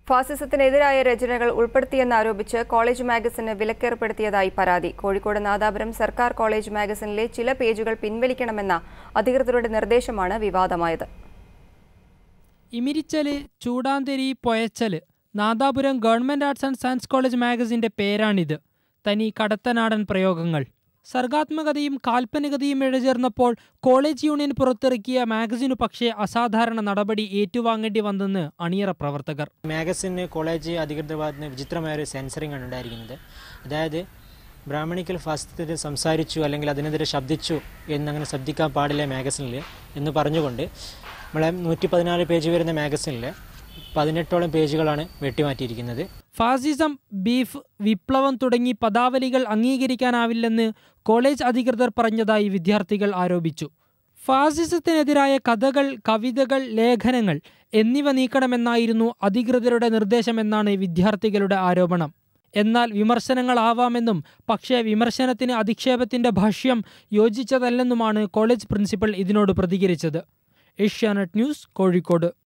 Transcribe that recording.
ഫാസിസത്തിനെതിരായ രചനകൾ ഉൾപ്പെടുത്തിയെന്നാരോപിച്ച് കോളേജ് മാഗസിന് വിലക്കേർപ്പെടുത്തിയതായി പരാതി കോഴിക്കോട് നാദാപുരം സർക്കാർ കോളേജ് മാഗസിനിലെ ചില പേജുകൾ പിൻവലിക്കണമെന്ന അധികൃതരുടെ നിർദ്ദേശമാണ് വിവാദമായത് ഇമിരിച്ചല് ചൂടാന്തരി പൊയച്ചല് Nadapuram government arts and science college മാഗസിന്റെ പേരാണിത് തനി കടത്തനാടൻ പ്രയോഗങ്ങൾ സർഗാത്മകതയും കാൽപ്പനികതയും ഇഴചേർന്നപ്പോൾ കോളേജ് യൂണിയൻ പുറത്തിറക്കിയ മാഗസിനു പക്ഷേ അസാധാരണ നടപടി ഏറ്റുവാങ്ങേണ്ടി വന്നെന്ന് അണിയറ പ്രവർത്തകർ മാഗസിന് കോളേജ് അധികൃതർ ഭാഗത്ത് നിന്ന് വിചിത്രമായ ഒരു സെൻസറിംഗ് ആണ് ഉണ്ടായിരിക്കുന്നത് അതായത് ബ്രാഹ്മണിക്കൽ ഫാസിസത്തിൽ സംസാരിച്ചു അല്ലെങ്കിൽ അതിനെതിരെ ശബ്ദിച്ചു എന്നങ്ങനെ ശബ്ദിക്കാൻ പാടില്ല മാഗസിനിൽ എന്ന് പറഞ്ഞുകൊണ്ട് നമ്മളെ നൂറ്റി പതിനാല് പേജ് വരുന്ന മാഗസിനിൽ പതിനെട്ടോളം പേജുകളാണ് വെട്ടിമാറ്റിയിരിക്കുന്നത് ഫാസിസം ബീഫ് വിപ്ലവം തുടങ്ങി പദാവലികൾ അംഗീകരിക്കാനാവില്ലെന്ന് കോളേജ് അധികൃതർ പറഞ്ഞതായി വിദ്യാർത്ഥികൾ ആരോപിച്ചു ഫാസിസത്തിനെതിരായ കഥകൾ കവിതകൾ ലേഖനങ്ങൾ എന്നിവ നീക്കണമെന്നായിരുന്നു അധികൃതരുടെ നിർദ്ദേശമെന്നാണ് വിദ്യാർത്ഥികളുടെ ആരോപണം എന്നാൽ വിമർശനങ്ങളാവാമെന്നും പക്ഷേ വിമർശനത്തിന് അധിക്ഷേപത്തിന്റെ ഭാഷ്യം യോജിച്ചതല്ലെന്നുമാണ് കോളേജ് പ്രിൻസിപ്പൽ ഇതിനോട് പ്രതികരിച്ചത് ഏഷ്യാനെറ്റ് ന്യൂസ് കോഴിക്കോട്